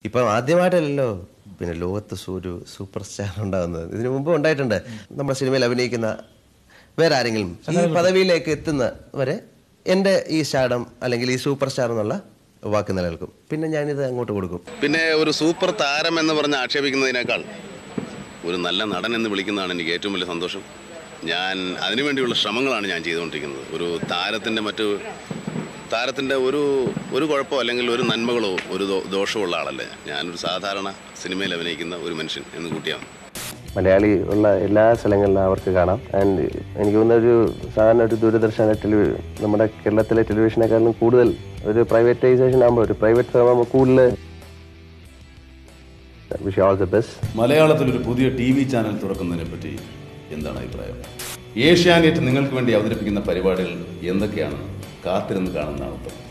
ഇപ്പം ആദ്യമായിട്ടല്ലല്ലോ പിന്നെ ലോകത്ത് സു- ഒരു സൂപ്പർ സ്റ്റാർ ഉണ്ടാകുന്നത് ഇതിനു മുമ്പ് ഉണ്ടായിട്ടുണ്ട് നമ്മുടെ സിനിമയിൽ അഭിനയിക്കുന്ന വേറെ ആരെങ്കിലും ഈ പദവിയിലേക്ക് എത്തുന്ന വരെ എൻ്റെ ഈ സ്റ്റാർഡം അല്ലെങ്കിൽ ഈ സൂപ്പർ സ്റ്റാർ എന്നുള്ള വാക്ക് നിലനിൽക്കും പിന്നെ ഞാനിത് അങ്ങോട്ട് കൊടുക്കും പിന്നെ ഒരു സൂപ്പർ താരം എന്ന് പറഞ്ഞ് ആക്ഷേപിക്കുന്നതിനേക്കാൾ ഒരു നല്ല നടൻ എന്ന് വിളിക്കുന്നതാണ് എനിക്ക് ഏറ്റവും വലിയ സന്തോഷം ഞാൻ അതിനുവേണ്ടിയുള്ള ശ്രമങ്ങളാണ് ഞാൻ ചെയ്തുകൊണ്ടിരിക്കുന്നത് ഒരു താരത്തിൻ്റെ മറ്റു താരത്തിൻ്റെ ഒരു ഒരു കുഴപ്പമോ അല്ലെങ്കിൽ ഒരു നന്മകളോ ഒരു ദോ- ദോഷമോ ഉള്ള ആളല്ല ഞാൻ. ഞാനൊരു സാധാരണ സിനിമയിൽ അഭിനയിക്കുന്ന ഒരു മനുഷ്യൻ എന്ന് കൂട്ടിയാണ് മലയാളി ഉള്ള എല്ലാ സ്ഥലങ്ങളിലും അവർക്ക് കാണാം ആൻഡ് എനിക്ക് തോന്നുന്ന ഒരു സാധാരണ ഒരു ദൂരദർശന ടെലിവി നമ്മുടെ കേരളത്തിലെ ടെലിവിഷനേക്കാളും കൂടുതൽ ഒരു പ്രൈവറ്റൈസേഷൻ ആകുമ്പോൾ ഒരു പ്രൈവറ്റ് ഫേം ആകുമ്പോൾ കൂടുതൽ വിഷ് ഓൾ ദി ബെസ്റ്റ് മലയാളത്തിൽ ഒരു പുതിയ ടി വി ചാനൽ തുറക്കുന്നതിനെ പറ്റി എന്താണ് അഭിപ്രായം ഏഷ്യാനെറ്റ് നിങ്ങൾക്ക് വേണ്ടി അവതരിപ്പിക്കുന്ന പരിപാടികൾ എന്തൊക്കെയാണ് കാത്തിരുന്ന് കാണുന്നതാണ് ഉത്തമം